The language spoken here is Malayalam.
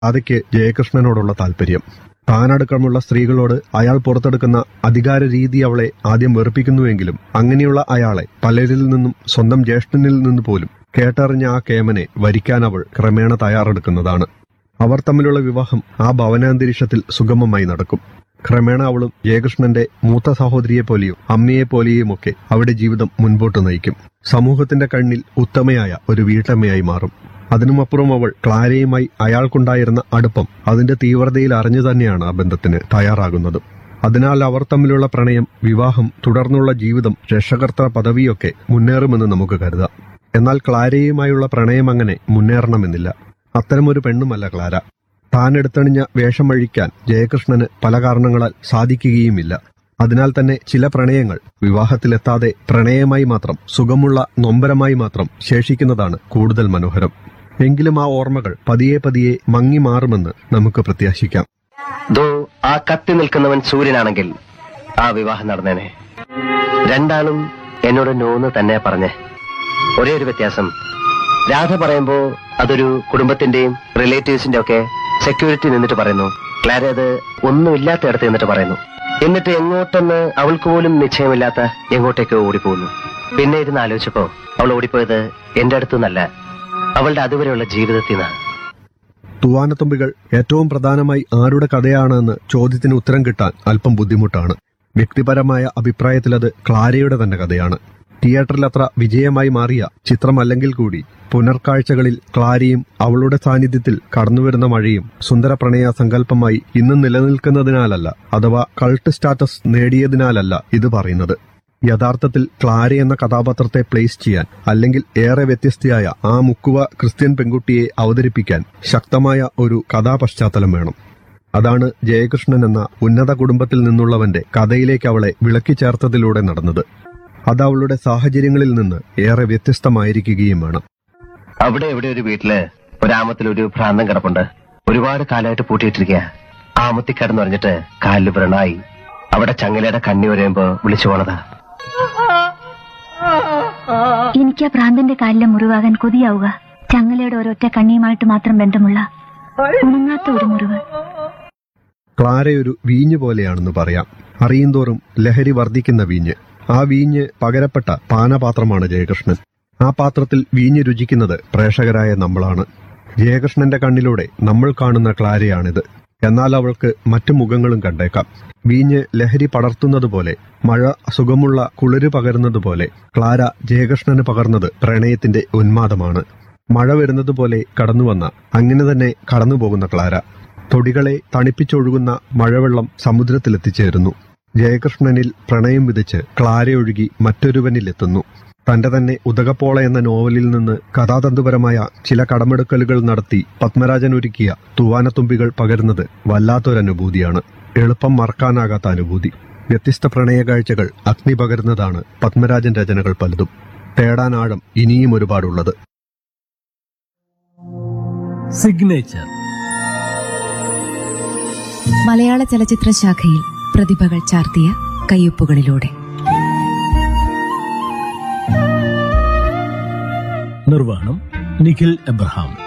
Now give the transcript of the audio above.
രാധയ്ക്ക് ജയകൃഷ്ണനോടുള്ള താല്പര്യം താനടക്കമുള്ള സ്ത്രീകളോട് അയാൾ പുറത്തെടുക്കുന്ന അധികാര രീതി അവളെ ആദ്യം വെറുപ്പിക്കുന്നുവെങ്കിലും അങ്ങനെയുള്ള അയാളെ പലരിൽ നിന്നും സ്വന്തം ജ്യേഷ്ഠനിൽ നിന്ന് പോലും കേട്ടറിഞ്ഞ ആ കേമനെ വരിക്കാൻ അവൾ ക്രമേണ തയ്യാറെടുക്കുന്നതാണ് അവർ തമ്മിലുള്ള വിവാഹം ആ ഭവനാന്തരീക്ഷത്തിൽ സുഗമമായി നടക്കും ക്രമേണ അവളും ജയകൃഷ്ണന്റെ മൂത്ത സഹോദരിയെ പോലെയും അമ്മയെ പോലെയുമൊക്കെ അവിടെ ജീവിതം മുൻപോട്ട് നയിക്കും സമൂഹത്തിന്റെ കണ്ണിൽ ഉത്തമയായ ഒരു വീട്ടമ്മയായി മാറും അതിനുമപ്പുറം അവൾ ക്ലാരയുമായി അയാൾക്കുണ്ടായിരുന്ന അടുപ്പം അതിന്റെ തീവ്രതയിൽ അറിഞ്ഞു തന്നെയാണ് ആ ബന്ധത്തിന് തയ്യാറാകുന്നത് അതിനാൽ അവർ തമ്മിലുള്ള പ്രണയം വിവാഹം തുടർന്നുള്ള ജീവിതം രക്ഷകർത്ത പദവിയൊക്കെ മുന്നേറുമെന്ന് നമുക്ക് കരുതാം എന്നാൽ ക്ലാരയുമായുള്ള പ്രണയം അങ്ങനെ മുന്നേറണമെന്നില്ല അത്തരമൊരു പെണ്ണുമല്ല ക്ലാര താൻ എടുത്തണിഞ്ഞ വേഷം അഴിക്കാൻ ജയകൃഷ്ണന് പല കാരണങ്ങളാൽ സാധിക്കുകയുമില്ല അതിനാൽ തന്നെ ചില പ്രണയങ്ങൾ വിവാഹത്തിലെത്താതെ പ്രണയമായി മാത്രം സുഖമുള്ള നൊമ്പരമായി മാത്രം ശേഷിക്കുന്നതാണ് കൂടുതൽ മനോഹരം എങ്കിലും ആ ഓർമ്മകൾ പതിയെ പതിയെ മങ്ങി മാറുമെന്ന് നമുക്ക് പ്രത്യാശിക്കാം ദോ ആ കത്തി നിൽക്കുന്നവൻ സൂര്യനാണെങ്കിൽ ആ വിവാഹം നടന്നേനെ രണ്ടാളും എന്നോട് നോന്ന് തന്നെ പറഞ്ഞേ ഒരേ ഒരു വ്യത്യാസം രാധ പറയുമ്പോ അതൊരു കുടുംബത്തിന്റെയും റിലേറ്റീവ്സിന്റെ ഒക്കെ സെക്യൂരിറ്റി നിന്നിട്ട് പറയുന്നു ക്ലാര അത് ഒന്നുമില്ലാത്തയിടത്ത് നിന്നിട്ട് പറയുന്നു എന്നിട്ട് എങ്ങോട്ടെന്ന് അവൾക്ക് പോലും നിശ്ചയമില്ലാത്ത എങ്ങോട്ടേക്കോ ഓടിപ്പോകുന്നു പിന്നെ ഇരുന്ന് ആലോചിച്ചപ്പോ അവൾ ഓടിപ്പോയത് എന്റെ അടുത്തു നിന്നല്ല അവളുടെ അതുവരെയുള്ള ജീവിതത്തിൽ നിന്നാണ് തൂവാനത്തുമ്പികൾ ഏറ്റവും പ്രധാനമായി ആരുടെ കഥയാണെന്ന് ചോദ്യത്തിന് ഉത്തരം കിട്ടാൻ അല്പം ബുദ്ധിമുട്ടാണ് വ്യക്തിപരമായ അഭിപ്രായത്തിൽ അത് ക്ലാരയുടെ തന്നെ കഥയാണ് തിയേറ്ററിൽ അത്ര വിജയമായി മാറിയ ചിത്രമല്ലെങ്കിൽ കൂടി പുനർക്കാഴ്ചകളിൽ ക്ലാരയും അവളുടെ സാന്നിധ്യത്തിൽ കടന്നുവരുന്ന മഴയും സുന്ദര പ്രണയ സങ്കല്പമായി ഇന്ന് നിലനിൽക്കുന്നതിനാലല്ല അഥവാ കൾട്ട് സ്റ്റാറ്റസ് നേടിയതിനാലല്ല ഇത് പറയുന്നത് യഥാർത്ഥത്തിൽ ക്ലാര എന്ന കഥാപാത്രത്തെ പ്ലേസ് ചെയ്യാൻ അല്ലെങ്കിൽ ഏറെ വ്യത്യസ്തയായ ആ മുക്കുവ ക്രിസ്ത്യൻ പെൺകുട്ടിയെ അവതരിപ്പിക്കാൻ ശക്തമായ ഒരു കഥാപശ്ചാത്തലം വേണം അതാണ് ജയകൃഷ്ണൻ എന്ന ഉന്നത കുടുംബത്തിൽ നിന്നുള്ളവന്റെ കഥയിലേക്ക് അവളെ വിളക്കി ചേർത്തതിലൂടെ നടന്നത് അത് അവളുടെ സാഹചര്യങ്ങളിൽ നിന്ന് ഏറെ വ്യത്യസ്തമായിരിക്കുകയും വേണം അവിടെ എവിടെ ഒരു വീട്ടില് ഒരാമത്തിൽ ഒരു ഭ്രാന്തം കിടപ്പുണ്ട് ഒരുപാട് കാലമായിട്ട് പൂട്ടിയിട്ടിരിക്കുക ആമത്തി കിടന്നു പറഞ്ഞിട്ട് കാലില് വ്രണായി അവിടെ ചങ്ങലയുടെ കണ്ണി വരയുമ്പോ വിളിച്ചു പോണതാ എനിക്ക് ആ ഭ്രാന്തന്റെ കാലിലെ മുറിവാകാൻ കൊതിയാവുക ചങ്ങലയുടെ ഒരൊറ്റ കണ്ണിയുമായിട്ട് മാത്രം ബന്ധമുള്ള ഉണങ്ങാത്ത ഒരു മുറിവ് ക്ലാരയൊരു വീഞ്ഞ് പോലെയാണെന്ന് പറയാം അറിയുന്തോറും ലഹരി വർദ്ധിക്കുന്ന വീഞ്ഞ് ആ വീഞ്ഞ് പകരപ്പെട്ട പാനപാത്രമാണ് ജയകൃഷ്ണൻ ആ പാത്രത്തിൽ വീഞ്ഞ് രുചിക്കുന്നത് പ്രേക്ഷകരായ നമ്മളാണ് ജയകൃഷ്ണന്റെ കണ്ണിലൂടെ നമ്മൾ കാണുന്ന ക്ലാരയാണിത് എന്നാൽ അവൾക്ക് മറ്റു മുഖങ്ങളും കണ്ടേക്കാം വീഞ്ഞ് ലഹരി പടർത്തുന്നത് പോലെ മഴ സുഖമുള്ള കുളിര് പകരുന്നത് പോലെ ക്ലാര ജയകൃഷ്ണന് പകർന്നത് പ്രണയത്തിന്റെ ഉന്മാദമാണ് മഴ വരുന്നത് പോലെ കടന്നുവന്ന അങ്ങനെ തന്നെ കടന്നുപോകുന്ന ക്ലാര തൊടികളെ തണുപ്പിച്ചൊഴുകുന്ന മഴവെള്ളം സമുദ്രത്തിലെത്തിച്ചേരുന്നു ജയകൃഷ്ണനിൽ പ്രണയം വിധിച്ച് ക്ലാരയൊഴുകി മറ്റൊരുവനിലെത്തുന്നു തന്റെ തന്നെ ഉദകപ്പോള എന്ന നോവലിൽ നിന്ന് കഥാതന്തുപരമായ ചില കടമെടുക്കലുകൾ നടത്തി പത്മരാജൻ ഒരുക്കിയ തൂവാനത്തുമ്പികൾ പകരുന്നത് വല്ലാത്തൊരനുഭൂതിയാണ് എളുപ്പം മറക്കാനാകാത്ത അനുഭൂതി വ്യത്യസ്ത പ്രണയ കാഴ്ചകൾ അഗ്നി പകരുന്നതാണ് പത്മരാജൻ രചനകൾ പലതും തേടാനാഴം ഇനിയും ഒരുപാടുള്ളത് സിഗ്നേച്ചർ മലയാള ചലച്ചിത്ര ശാഖയിൽ പ്രതിഭകൾ ചാർത്തിയ കയ്യൊപ്പുകളിലൂടെ നിർവഹണം നിഖിൽ എബ്രഹാം